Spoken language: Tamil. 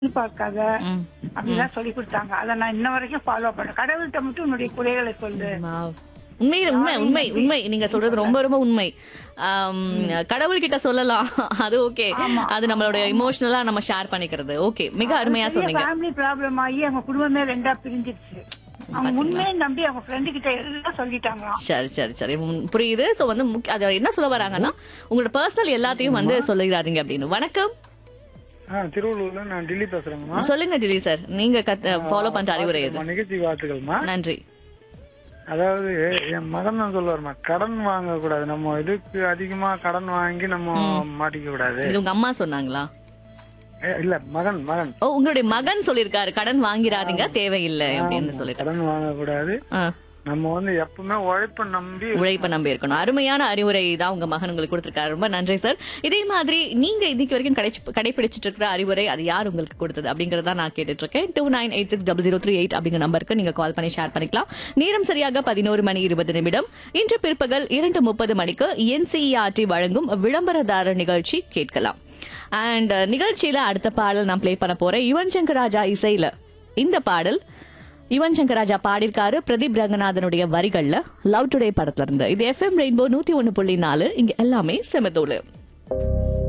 பார்க்காத ம். அப்படிலாம் சொல்லி கொடுத்தாங்க அதை நான் இன்ன வரைக்கும் ஃபாலோ பண்ணேன் கடவுள்கிட்ட மட்டும் உன்னுடைய குறைகளை சொல்லு Wow. உண்மையில உண்மை உண்மை உண்மை நீங்க சொல்றது ரொம்ப ரொம்ப உண்மை ஆம், கடவுள்கிட்ட சொல்லலாம் அது ஓகே அது நம்மளோட இமோஷனலா நம்ம ஷேர் பண்ணிக்கிறது ஓகே மிக அருமையா சொன்னீங்க ஃபேமிலி ப்ராப்ளம் ஆகி அவங்க குடும்பமே ரெண்டா பிரிஞ்சிருச்சு அவங்க உண்மையை நம்பி அவங்க ஃப்ரெண்டு கிட்ட எல்லாம் சொல்லிட்டாங்களாம் சரி சரி சரி உம், புரியுது சோ வந்து முக்கிய- அது என்ன சொல்ல வராங்கன்னா உங்களோட பர்சனல் எல்லாத்தையும் வந்து சொல்லிடாதீங்க அப்படின்னு வணக்கம் ஆ திருவள்ளூர்ல நான் டெல்லி பேசுறேங்கம்மா சொல்லுங்க டிலி சார் நீங்க ஃபாலோ பண்ற அறிவுரை எது நம்ம நிகழ்ச்சி வாழ்த்துக்கள்மா நன்றி அதாவது என் மகன் தான் சொல்லுவாருமா கடன் வாங்க கூடாது நம்ம இதுக்கு அதிகமா கடன் வாங்கி நம்ம மாட்டிக்க கூடாது இது உங்க அம்மா சொன்னாங்களா ஏ, இல்ல மகன் மகன் ஓ உங்களுடைய மகன் சொல்லிருக்காரு கடன் வாங்கிராதீங்க தேவையில்லை அப்படின்னு சொல்லிட்டு கடன் வாங்க கூடாது ஆ. நம்ம வந்து எப்பவுமே உழைப்ப நம்பி உழைப்ப நம்பி இருக்கணும் அருமையான அறிவுரை தான் உங்க மகன் உங்களுக்கு கொடுத்திருக்காரு ரொம்ப நன்றி சார் இதே மாதிரி நீங்க இன்னைக்கு வரைக்கும் கடைச்சு- கடைபிடிச்சிட்டு இருக்கிற அறிவுரை அது யார் உங்களுக்கு கொடுத்தது அப்படிங்கறத நான் கேட்டுட்டு இருக்கேன் two nine eight six double zero three eight அப்படிங்கிற நம்பருக்கு நீங்க கால் பண்ணி ஷேர் பண்ணிக்கலாம் நேரம் சரியாக பதினோரு மணி இருபது நிமிடம் இன்று பிற்பகல் இரண்டு முப்பது மணிக்கு என்சிஇஆர்டி வழங்கும் விளம்பரதாரர் நிகழ்ச்சி கேட்கலாம் அண்ட் நிகழ்ச்சியில அடுத்த பாடல் நான் ப்ளே பண்ண போறேன் யுவன் சங்கர் ராஜா இசையில இந்த பாடல் யுவன் சங்கர் ராஜா பாடியிருக்காரு பிரதீப் ரங்கநாதனுடைய வரிகள்ல லவ் டுடே படத்துல இருந்து இது எஃப்எம் ரெயின்போ நூத்தி ஒன்னு புள்ளி நாலு இங்க எல்லாமே செமதோடு